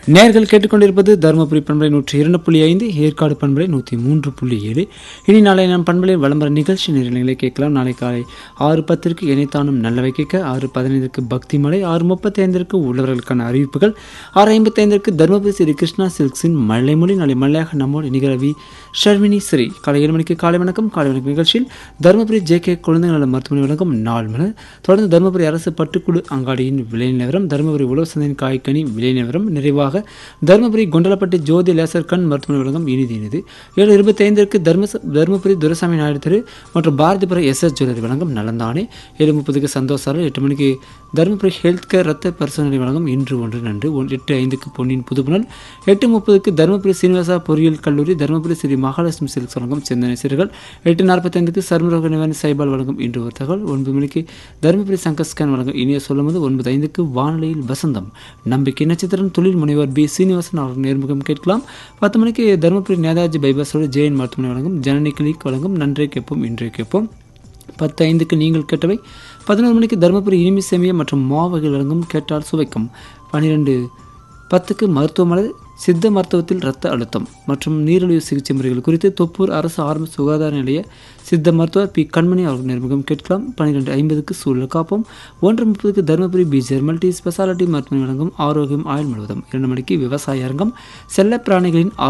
நேர்கள் கேட்டுக்கொண்டிருப்பது தருமபுரி பண்பலை நூற்றி இரண்டு புள்ளி ஐந்து ஏற்காடு பண்பலை நூற்றி மூன்று புள்ளி ஏழு இனி நாளை நம் பண்பலை விளம்பர நிகழ்ச்சி நிரல்களை கேட்கலாம் நாளை காலை ஆறு பத்திற்கு இணைத்தானும் நல்லவை கேட்க ஆறு பதினைந்திற்கு பக்தி மலை ஆறு முப்பத்தி ஐந்திற்கு உள்ளவர்களுக்கான அறிவிப்புகள் ஆறு ஐம்பத்தி ஐந்திற்கு தருமபுரி ஸ்ரீ கிருஷ்ணா சில்க்ஸின் மழைமொழி நாளை மல்லையாக நம்மோடு நிகழ்வி ஷர்மினி ஸ்ரீ காலை ஏழு மணிக்கு காலை வணக்கம் காலை வணக்கம் நிகழ்ச்சியில் தருமபுரி ஜே கே குழந்தைகள் நல மருத்துவமனை வழங்கும் நாள் மலர் தொடர்ந்து தருமபுரி அரசு பட்டுக்குழு அங்காடியின் விலை நிலவரம் தருமபுரி உழவு சந்தையின் காய்கனி விலை நிலவரம் நிறைவாக தருமபுரி குண்டலப்பட்டி ஜோதி லேசர் கண் மருத்துவமனை வழங்கும் இனிது இனிது ஏழு இருபத்தி ஐந்திற்கு தர்ம தருமபுரி துரசாமி நாயுடு தெரு மற்றும் பாரதிபுரம் எஸ் எஸ் ஜுவல்லரி வழங்கும் நலந்தானே ஏழு முப்பதுக்கு சந்தோஷாரல் எட்டு மணிக்கு தருமபுரி ஹெல்த் கேர் ரத்த பரிசோதனை வழங்கும் இன்று ஒன்று நன்று ஒன்- எட்டு ஐந்துக்கு பொன்னின் புதுப்புணல் எட்டு முப்பதுக்கு தருமபுரி சீனிவாசா பொறியியல் கல்லூரி தருமபுரி ஸ்ரீ மகாலட்சுமி சில்க்ஸ் வழங்கும் சிந்தனை சிறுகள் எட்டு நாற்பத்தைந்துக்கு சர்மரோக நிவாரணி சைபால் வழங்கும் இன்று ஒரு தகவல் ஒன்பது மணிக்கு தருமபுரி சங்கர் ஸ்கேன் வழங்கும் இனிய சொல்லும்போது ஒன்பது ஐந்துக்கு வானொலியில் வசந்தம் நம்பிக்கை நட்சத்திரம் தொழில் முனைவர் பி சீனிவாசன் அவர்கள் நேர்முகம் கேட்கலாம் பத்து மணிக்கு தருமபுரி நேதாஜி பைபாஸோடு ஜெயின் மருத்துவமனை வழங்கும் ஜனனி கிளினிக் வழங்கும் நன்றே கேட்போம் இன்றே கேட்போம் பத்து ஐந்துக்கு நீங்கள் கேட்டவை பதினோரு மணிக்கு தருமபுரி இனிமி சேமியா மற்றும் மாவகைகள் வழங்கும் கேட்டால் சுவைக்கும் பன்னிரெண்டு பத்துக்கு மருத்துவமனை சித்த மருத்துவத்தில் இரத்த அழுத்தம் மற்றும் நீரிழிவு சிகிச்சை முறைகள் குறித்து தொப்பூர் அரசு ஆரம்ப சுகாதார நிலைய சித்த மருத்துவர் பி கண்மணி அவர்கள் நேர்முகம் கேட்கலாம் பன்னிரெண்டு ஐம்பதுக்கு சூழல் காப்போம் ஒன்று முப்பதுக்கு தருமபுரி பிஜிஆர் மல்டி ஸ்பெஷாலிட்டி மருத்துவமனை வழங்கும் ஆரோக்கியம் ஆயுள் முழுவதும் இரண்டு மணிக்கு விவசாய அரங்கம் செல்ல பிராணிகளின்